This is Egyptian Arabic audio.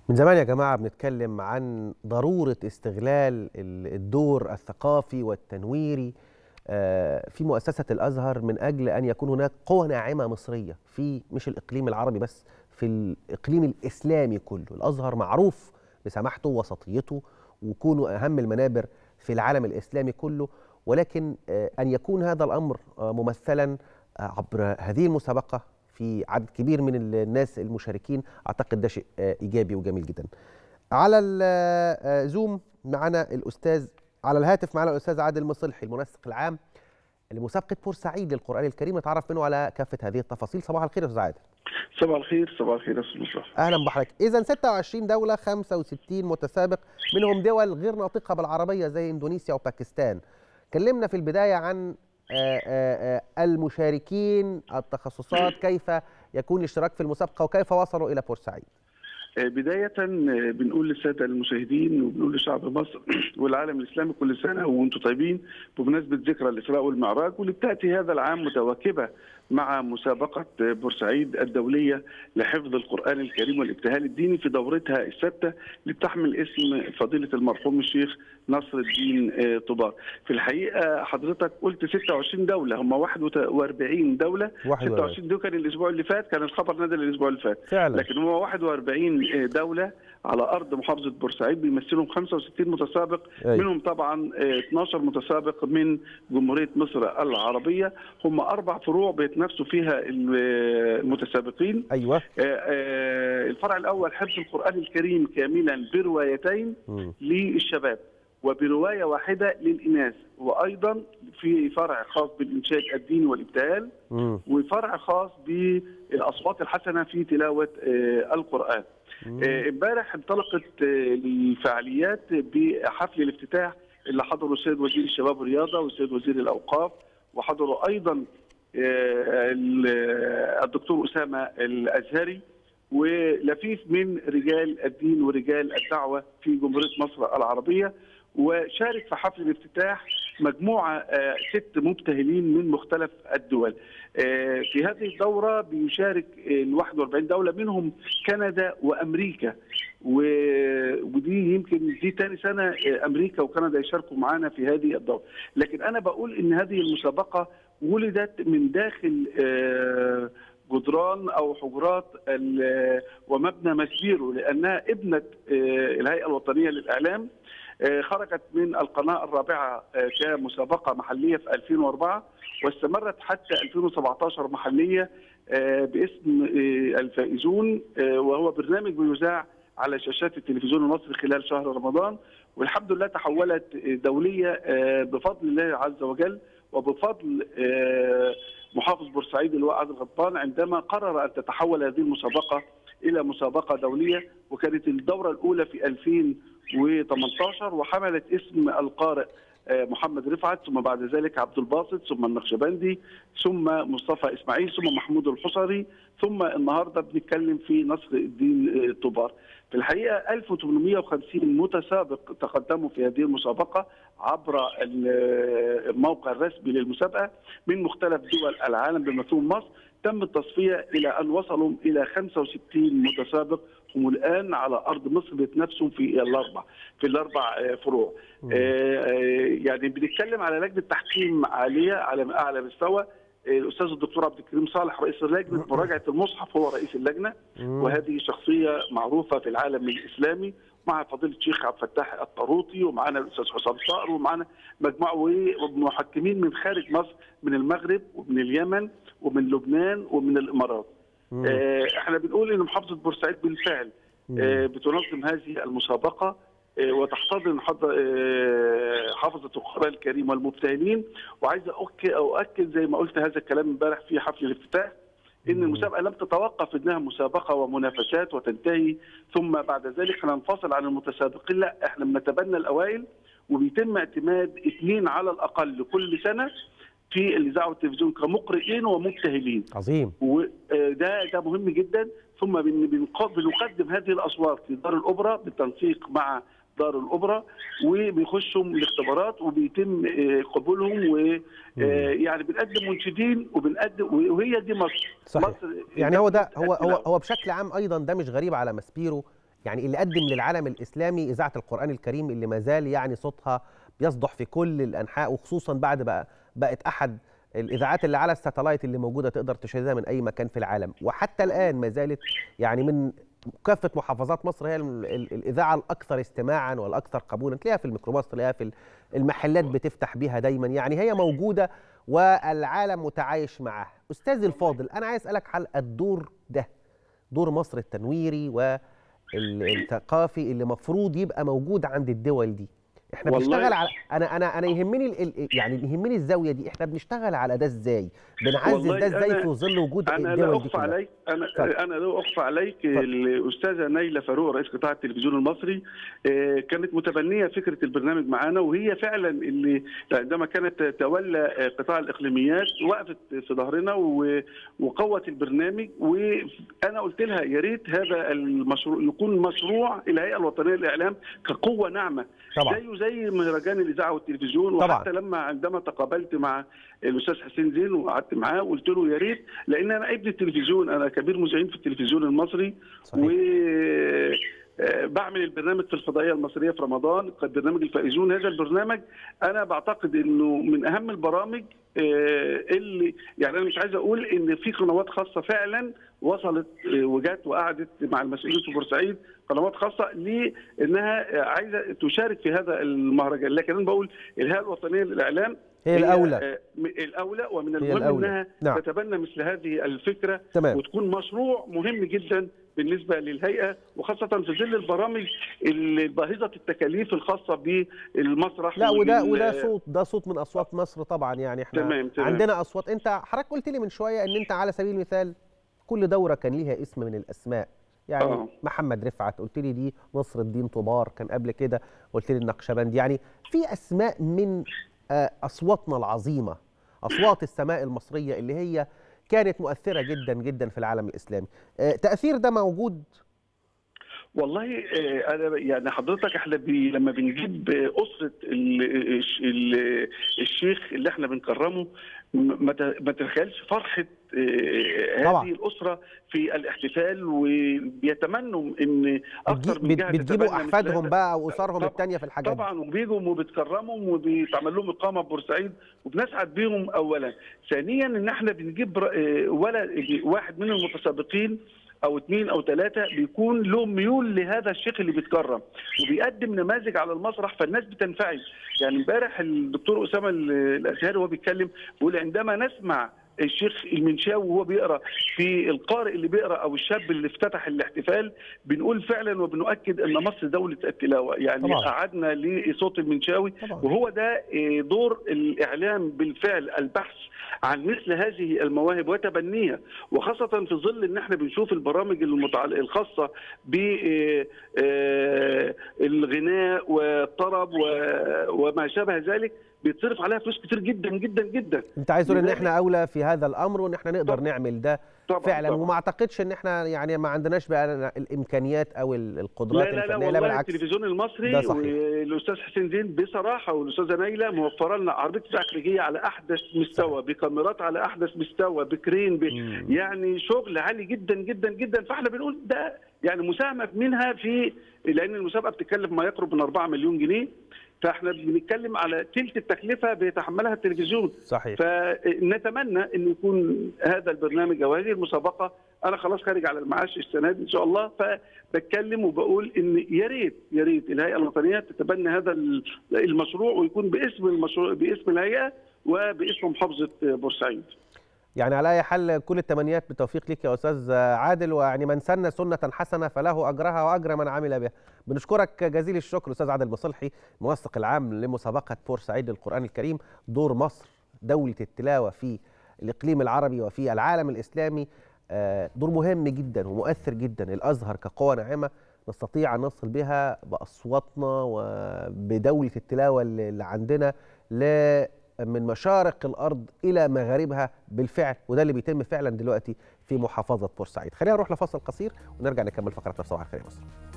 من زمان يا جماعة بنتكلم عن ضرورة استغلال ال- الدور الثقافي والتنويري آه، في مؤسسة الأزهر من أجل أن يكون هناك قوة ناعمة مصرية في مش الإقليم العربي بس في الإقليم الإسلامي كله الأزهر معروف بسماحته ووسطيته وكونه أهم المنابر في العالم الإسلامي كله ولكن آه، أن يكون هذا الأمر آه، ممثلا آه، عبر هذه المسابقة في عدد كبير من الناس المشاركين أعتقد ده شيء آه، إيجابي وجميل جدا على الزوم معنا الأستاذ على الهاتف معنا الأستاذ عادل مصلحي المنسق العام لمسابقة بورسعيد للقرآن الكريم نتعرف منه على كافة هذه التفاصيل صباح الخير يا أستاذ عادل صباح الخير صباح الخير يا استاذ مصطفى اهلا بحضرتك اذا 26 دوله 65 متسابق منهم دول غير ناطقه بالعربيه زي اندونيسيا وباكستان كلمنا في البدايه عن آه، آه، آه، المشاركين التخصصات كيف يكون الاشتراك في المسابقه وكيف وصلوا الى بورسعيد آه، بداية آه، بنقول للسادة المشاهدين وبنقول لشعب مصر والعالم الإسلامي كل سنة وأنتم طيبين بمناسبة ذكرى الإسراء والمعراج واللي بتأتي هذا العام متواكبة مع مسابقة آه، بورسعيد الدولية لحفظ القرآن الكريم والابتهال الديني في دورتها السادسة اللي بتحمل اسم فضيلة المرحوم الشيخ نصر الدين آه، طبار في الحقيقة حضرتك قلت 26 دولة هم 41 دولة 26 دول كان الأسبوع اللي فات كان الخبر نزل الأسبوع اللي فات فعلا لكن هو 41 دولة على أرض محافظة بورسعيد بيمثلهم 65 متسابق أي. منهم طبعا آه، 12 متسابق من جمهورية مصر العربية هم أربع فروع بيتنافسوا فيها ال- المتسابقين ايوه آه، آه، الفرع الأول حفظ القرآن الكريم كاملا بروايتين مم. للشباب وبرواية واحدة للإناث وأيضا في فرع خاص بالإنشاد الديني والابتهال مم. وفرع خاص بالاصوات الحسنه في تلاوه آه، القران. مم. آه، امبارح انطلقت آه، الفعاليات بحفل الافتتاح اللي حضره السيد وزير الشباب والرياضه والسيد وزير الاوقاف وحضره ايضا آه، ال- الدكتور اسامه الازهري ولفيف من رجال الدين ورجال الدعوه في جمهوريه مصر العربيه وشارك في حفل الافتتاح مجموعه آه، ست مبتهلين من مختلف الدول. آه، في هذه الدوره بيشارك ال 41 دوله منهم كندا وامريكا و- ودي يمكن دي تاني سنه آه، امريكا وكندا يشاركوا معانا في هذه الدوره، لكن انا بقول ان هذه المسابقه ولدت من داخل آه، جدران او حجرات ال- ومبنى مسبيرو لانها ابنه آه، الهيئه الوطنيه للاعلام آه، خرجت من القناه الرابعه آه، كمسابقه محليه في 2004 واستمرت حتى 2017 محليه آه، باسم آه، الفائزون آه، وهو برنامج بيذاع على شاشات التلفزيون المصري خلال شهر رمضان والحمد لله تحولت آه، دوليه آه، بفضل الله عز وجل وبفضل آه، محافظ بورسعيد اللي هو عادل غضبان عندما قرر ان تتحول هذه المسابقه الى مسابقه دوليه وكانت الدوره الاولى في 2018 وحملت اسم القارئ آه، محمد رفعت ثم بعد ذلك عبد الباسط ثم النقشبندي ثم مصطفى اسماعيل ثم محمود الحصري ثم النهارده بنتكلم في نصر الدين آه، طبار. في الحقيقه 1850 متسابق تقدموا في هذه المسابقه عبر ال- الموقع الرسمي للمسابقه من مختلف دول العالم بما فيهم مصر تم التصفيه الى ان وصلوا الى 65 متسابق هم الان على ارض مصر بيتنافسوا في الاربع في الاربع آه، فروع مم. آه، آه، يعني بنتكلم على لجنه تحكيم عاليه على اعلى مستوى آه، الاستاذ الدكتور عبد الكريم صالح رئيس لجنه مراجعه المصحف هو رئيس اللجنه مم. وهذه شخصيه معروفه في العالم الاسلامي مع فضيله الشيخ عبد الفتاح الطروطي ومعنا الاستاذ حسام صقر ومعنا مجموعه ومحكمين من خارج مصر من المغرب ومن اليمن ومن لبنان ومن الامارات. مم. آه، احنا بنقول ان محافظه بورسعيد بالفعل آه، بتنظم هذه المسابقه آه، وتحتضن حض- آه، حافظه القران الكريم والمبتهلين وعايز أؤك- اؤكد زي ما قلت هذا الكلام امبارح في حفل الافتتاح ان مم. المسابقه لم تتوقف انها مسابقه ومنافسات وتنتهي ثم بعد ذلك هننفصل عن المتسابقين لا احنا بنتبنى الاوائل وبيتم اعتماد اثنين على الاقل كل سنه في الاذاعه والتلفزيون كمقرئين ومبتهلين عظيم وده ده مهم جدا ثم بن- بنق- بنقدم هذه الاصوات لدار الاوبرا بالتنسيق مع دار الاوبرا وبيخشوا الاختبارات وبيتم آه، قبولهم ويعني بنقدم منشدين وبنقدم وهي دي مصر صحيح مصر يعني هو ده هو هو التلاوة. هو بشكل عام ايضا ده مش غريب على ماسبيرو يعني اللي قدم للعالم الاسلامي اذاعه القران الكريم اللي ما زال يعني صوتها بيصدح في كل الانحاء وخصوصا بعد بقى بقت احد الاذاعات اللي على الساتلايت اللي موجوده تقدر تشاهدها من اي مكان في العالم وحتى الان ما زالت يعني من كافه محافظات مصر هي ال- ال- الاذاعه الاكثر استماعا والاكثر قبولا تلاقيها في الميكروباص تلاقيها في المحلات بتفتح بيها دايما يعني هي موجوده والعالم متعايش معاها استاذي الفاضل انا عايز اسالك على الدور ده دور مصر التنويري والثقافي اللي مفروض يبقى موجود عند الدول دي احنا والله- بنشتغل على انا انا انا يهمني ال... ال- يعني يهمني الزاويه دي احنا بنشتغل على ده ازاي بنعزز والله ده ازاي أنا- في ظل وجود انا لا الدول دي اخفى كلها عليك انا اتفضل. انا لا اخفى عليك اتفضل. الاستاذه نيله فاروق رئيس قطاع التلفزيون المصري آه، كانت متبنيه فكره البرنامج معانا وهي فعلا اللي عندما كانت تولى آه، قطاع الاقليميات وقفت في ظهرنا و- وقوت البرنامج وانا قلت لها يا ريت هذا المشروع يكون مشروع الهيئه الوطنيه للاعلام كقوه ناعمه طبعا زيه زي مهرجان الاذاعه والتلفزيون طبعا. وحتى لما عندما تقابلت مع الاستاذ حسين زين وقعدت معاه وقلت له يا ريت لان انا ابن التلفزيون انا كبير مذيعين في التلفزيون المصري صحيح. و آه، بعمل البرنامج في الفضائيه المصريه في رمضان قد برنامج الفائزون هذا البرنامج انا بعتقد انه من اهم البرامج آه، اللي يعني انا مش عايز اقول ان في قنوات خاصه فعلا وصلت آه، وجات وقعدت مع المسؤولين في بورسعيد قنوات خاصه لانها آه، عايزه تشارك في هذا المهرجان لكن انا بقول الهيئه الوطنيه للاعلام هي الاولى آه، م- الاولى ومن هي المهم الأولى. انها نعم. تتبنى مثل هذه الفكره تمام وتكون مشروع مهم جدا بالنسبه للهيئه وخاصه في ظل البرامج الباهظه التكاليف الخاصه بالمسرح لا وده وبال- وده صوت ده صوت من اصوات مصر طبعا يعني احنا تمام، تمام. عندنا اصوات انت حضرتك قلت لي من شويه ان انت على سبيل المثال كل دوره كان ليها اسم من الاسماء يعني آه. محمد رفعت قلت لي دي نصر الدين طبار كان قبل كده قلت لي النقشبندي يعني في اسماء من آه، اصواتنا العظيمه اصوات السماء المصريه اللي هي كانت مؤثره جدا جدا في العالم الاسلامي آه، تاثير ده موجود والله آه، انا يعني حضرتك احنا بي لما بنجيب آه، اسره ال- الش- ال- الشيخ اللي احنا بنكرمه م- ما ت- ما تتخيلش فرحه آه، طبعا. هذه الاسره في الاحتفال وبيتمنوا ان اكثر بتجي- من بت- جهه بتجيبوا تتبنى مثل احفادهم هذا. بقى واسرهم طبعا. الثانيه في الحاجات دي طبعا وبيجوا وبتكرمهم وبيتعمل لهم اقامه ببورسعيد وبنسعد بيهم اولا ثانيا ان احنا بنجيب ر- آه، ولا واحد من المتسابقين او اثنين او ثلاثه بيكون له ميول لهذا الشيخ اللي بيتكرم وبيقدم نماذج على المسرح فالناس بتنفعل يعني امبارح الدكتور اسامه ال- الازهري وهو بيتكلم بيقول عندما نسمع الشيخ المنشاوي وهو بيقرا في القارئ اللي بيقرا او الشاب اللي افتتح الاحتفال بنقول فعلا وبنؤكد ان مصر دوله التلاوه يعني طبعا. قعدنا لصوت المنشاوي طبعا. وهو ده آه، دور الاعلام بالفعل البحث عن مثل هذه المواهب وتبنيها وخاصه في ظل ان احنا بنشوف البرامج المتعل... الخاصه بالغناء والطرب و- وما شابه ذلك بيتصرف عليها فلوس كتير جدا جدا جدا انت عايز تقول ان لذلك- احنا اولى في هذا الامر وان احنا نقدر طبعا. نعمل ده طبعا فعلا طبعا. وما اعتقدش ان احنا يعني ما عندناش بقى الامكانيات او ال- القدرات لا لا لا الفنيه والله بالعكس التلفزيون المصري ده صحيح. والاستاذ حسين زين بصراحه والاستاذه نايله موفره لنا عربيه إذاعة خارجيه على احدث مستوى بكاميرات على احدث مستوى بكرين ب... مم. يعني شغل عالي جدا جدا جدا فاحنا بنقول ده يعني مساهمه منها في لان المسابقه بتتكلف ما يقرب من 4 مليون جنيه فاحنا بنتكلم على ثلث التكلفه بيتحملها التلفزيون صحيح فنتمنى ان يكون هذا البرنامج او هذه المسابقه انا خلاص خارج على المعاش السنه دي ان شاء الله فبتكلم وبقول ان يا ريت يا ريت الهيئه الوطنيه تتبنى هذا المشروع ويكون باسم المشروع باسم الهيئه وباسم محافظه بورسعيد. يعني على اي حال كل التمنيات بالتوفيق ليك يا استاذ عادل ويعني من سن سنه حسنه فله اجرها واجر من عمل بها بنشكرك جزيل الشكر استاذ عادل مصلحي المنسق العام لمسابقه بورسعيد للقران الكريم دور مصر دوله التلاوه في الاقليم العربي وفي العالم الاسلامي آه، دور مهم جدا ومؤثر جدا الازهر كقوه ناعمه نستطيع ان نصل بها باصواتنا وبدوله التلاوه اللي اللي عندنا ل من مشارق الارض الى مغاربها بالفعل وده اللي بيتم فعلا دلوقتي في محافظه بورسعيد خلينا نروح لفاصل قصير ونرجع نكمل فقرتنا في صباح الخير يا مصر